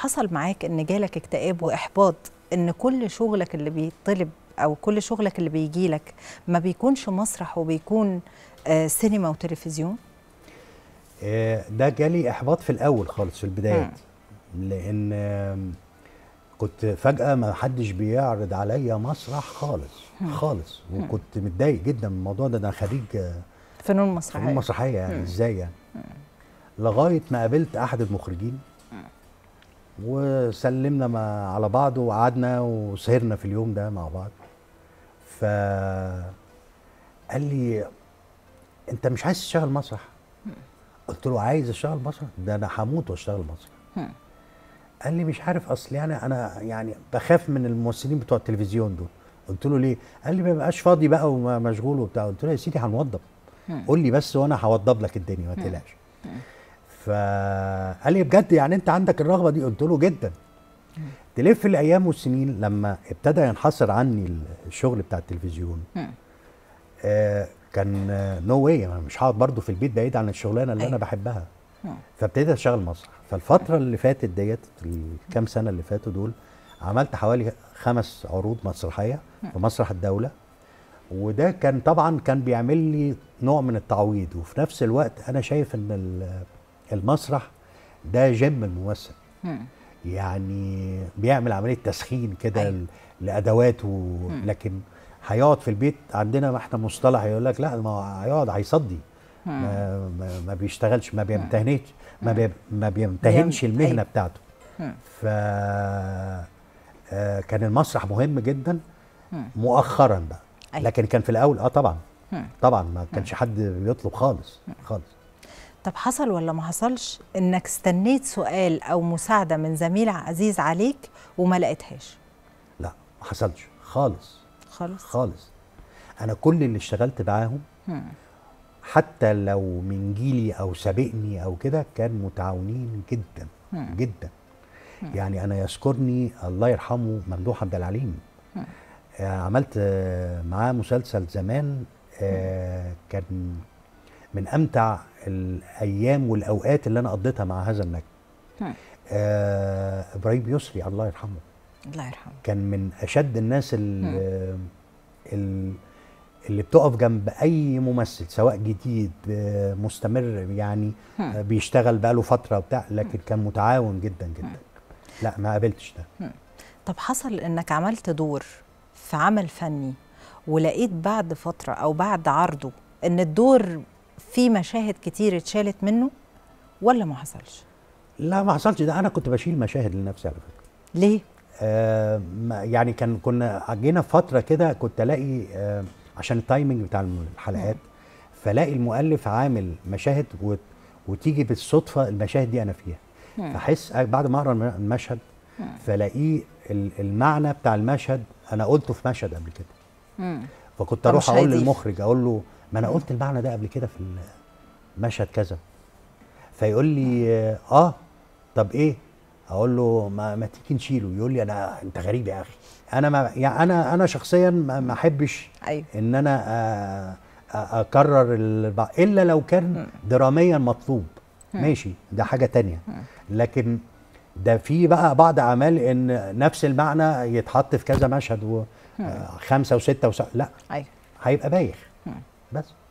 حصل معاك ان جالك اكتئاب واحباط ان كل شغلك اللي بيطلب او كل شغلك اللي بيجي لك ما بيكونش مسرح وبيكون آه سينما وتلفزيون آه، ده جالي احباط في الاول خالص في البدايات لان آم، كنت فجاه ما حدش بيعرض عليا مسرح خالص خالص وكنت متضايق جدا من الموضوع ده ده أنا خريج آه، فنون مسرحيه فنون مسرحيه يعني ازاي يعني لغايه ما قابلت احد المخرجين وسلمنا ما على بعض وقعدنا وسهرنا في اليوم ده مع بعض ف قال لي انت مش عايز تشتغل مسرح قلت له عايز اشتغل مسرح ده انا هموت واشتغل مسرح قال لي مش عارف اصل يعني انا يعني بخاف من الممثلين بتوع التلفزيون دول قلت له ليه قال لي ما بقاش فاضي بقى ومشغول وبتاع قلت له يا سيدي هنوضب قول لي بس وانا هوضب لك الدنيا ما تقلقش فقال لي بجد يعني انت عندك الرغبه دي قلت له جدا تلف الايام والسنين لما ابتدى ينحصر عني الشغل بتاع التلفزيون آه كان نو واي انا مش هقعد برضه في البيت بعيد عن الشغلانه اللي انا أيوة. بحبها فابتديت اشتغل مسرح فالفتره اللي فاتت ديت الكام سنه اللي فاتوا دول عملت حوالي خمس عروض مسرحيه في مسرح الدوله وده كان طبعا كان بيعمل لي نوع من التعويض وفي نفس الوقت انا شايف ان ال- المسرح ده جيم الممثل يعني بيعمل عمليه تسخين كده أيوة. ل- لادواته لكن هيقعد في البيت عندنا ما احنا مصطلح يقول لك لا ما هو هيقعد هيصدي ما, ما, ما بيشتغلش ما بيمتهنش ما, بي ما بيمتهنش بيم- المهنه أيوة. بتاعته مم. ف آه، كان المسرح مهم جدا مؤخرا بقى أيوة. لكن كان في الاول اه طبعا مم. طبعا ما كانش حد بيطلب خالص خالص طب حصل ولا ما حصلش انك استنيت سؤال او مساعده من زميل عزيز عليك وما لقيتهاش لا ما حصلش خالص خالص خالص انا كل اللي اشتغلت معاهم حتى لو من جيلي او سابقني او كده كان متعاونين جدا جدا يعني انا يذكرني الله يرحمه ممدوح عبد العليم آه، عملت آه، معاه مسلسل زمان آه، كان من امتع الايام والاوقات اللي انا قضيتها مع هذا النجم آه، ابراهيم يسري الله يرحمه الله يرحمه كان من اشد الناس اللي, اللي بتقف جنب اي ممثل سواء جديد آه، مستمر يعني آه، بيشتغل بقاله فتره وبتاع لكن كان متعاون جدا جدا لا ما قابلتش ده طب حصل انك عملت دور في عمل فني ولقيت بعد فتره او بعد عرضه ان الدور فيه مشاهد كتير اتشالت منه ولا ما حصلش لا ما حصلش ده انا كنت بشيل مشاهد لنفسي على فكره ليه آه ما- يعني كان كنا جينا في فتره كده كنت الاقي آه عشان التايمنج بتاع الحلقات فلاقي المؤلف عامل مشاهد وت- وتيجي بالصدفه المشاهد دي انا فيها فاحس بعد ما اقرا الم- المشهد فلاقيه ال- المعنى بتاع المشهد انا قلته في مشهد قبل كده فكنت طب اروح مش اقول هيضيف. للمخرج اقول له ما انا قلت المعنى ده قبل كده في المشهد كذا فيقول لي اه طب ايه اقول له ما, ما تيجي نشيله يقول لي انا انت غريب يا اخي انا ما يعني انا انا شخصيا ما ما احبش ايوه ان انا آه، آه، اكرر الب... الا لو كان دراميا مطلوب ماشي ده حاجه تانية لكن ده في بقى بعض اعمال ان نفس المعنى يتحط في كذا مشهد و آه، خمسه وسته وسبعه لا ايوه هيبقى بايخ بس